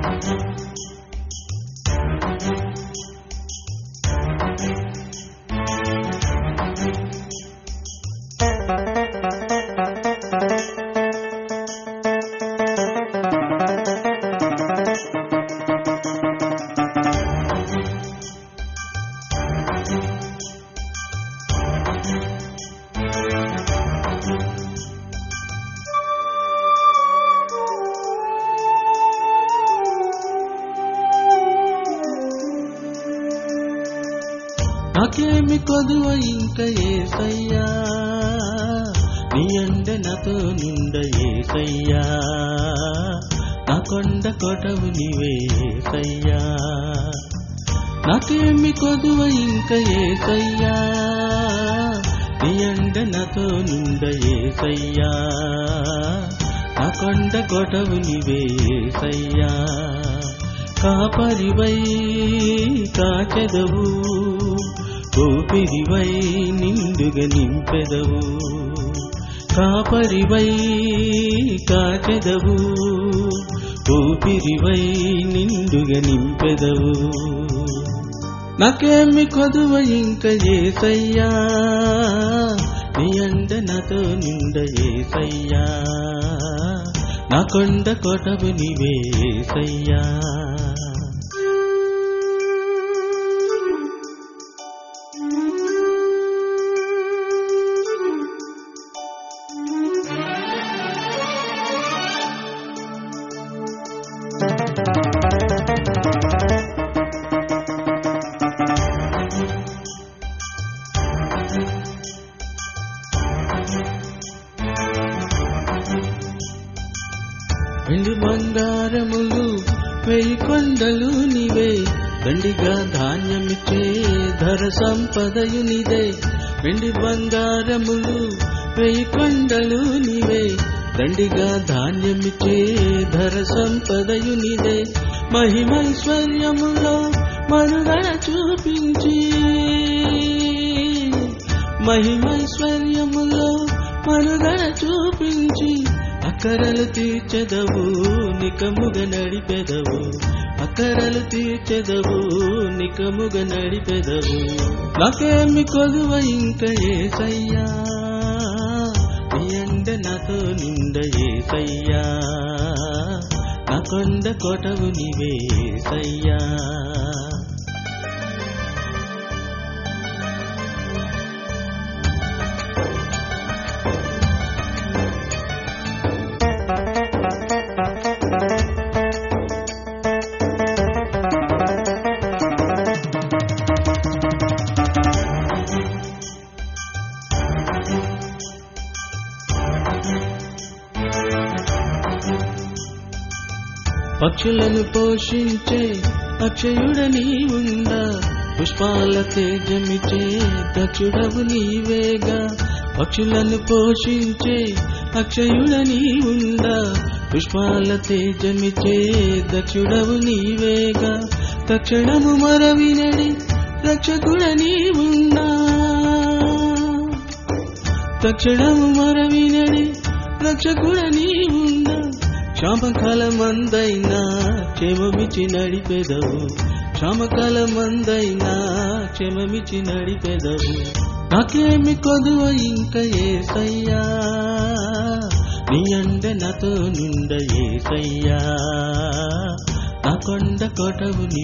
నాకేమి కొదువ ఇంక ఏసయ్యా నీ అండ నాతో నిండ ఏసయ్యా నా కొండ కొటవు నీవే ఏసయ్యా నాకేమి కొదువ ఇంక ఏసయ్యా నీ అండ నాతో నిండ ఏసయ్యా నా కొండ కొటవు నీవే ఏసయ్యా కాపరివై కాచెదవు ఊపిరివై నిండుగా నింపెదవు కాపరివై కాచెదవు ఊపిరివై నిండుగా నింపెదవు నాకేమి కొదువ ఇంక ఏసయ్యా నీ అండ నాతో నిండ ఏసయ్యా నా కొండ కొటవు నీవే ఏసయ్యా వెండి బంగారములు వెయ్యి కొండలు నీవే దండిగా ధాన్యమిచ్చే ధర సంపదయు నీదే వెండి బంగారములు వెయ్యి కొండలు నీవే దండిగా ధాన్యమిచ్చే ధర సంపదయు నీదే మహిమైశ్వర్యములో మనుగడ చూపించి మహిమైశ్వర్యములో మనుగడ చూపించి అక్కరలు తీర్చెదవు నికముగ నడిపెదవు అక్కరలు తీర్చెదవు నికముగ నడిపెదవు నాకేమి కొదువ ఇంక ఏసయ్యా నీ అండ నాతో నిండ ఏసయ్యా నా కొండ కొటవు నీవే ఏసయ్యా పక్షులను పోషించే అక్షయుడ నీవుందా పుష్పాల తేజమిచే దక్షుడవు నీవేగా పక్షులను పోషించే అక్షయుడ నీవుందా పుష్పాల తేజమిచే దక్షుడవు నీవేగా తక్షణము మరవినడి రక్షకుడ నీవున్నా తక్షణము మరవినడి రక్షకుడ నీవున్నా క్షామకాలమందైనా క్షేమమిచి నడిపెదవు క్షామకాలమందైనా క్షేమమిచి నడిపెదవు నాకేమి కొదువ ఇంక ఏసయ్యా నీ అండ నాతో నిండ ఏసయ్యా నా కొండ కొటవు నీ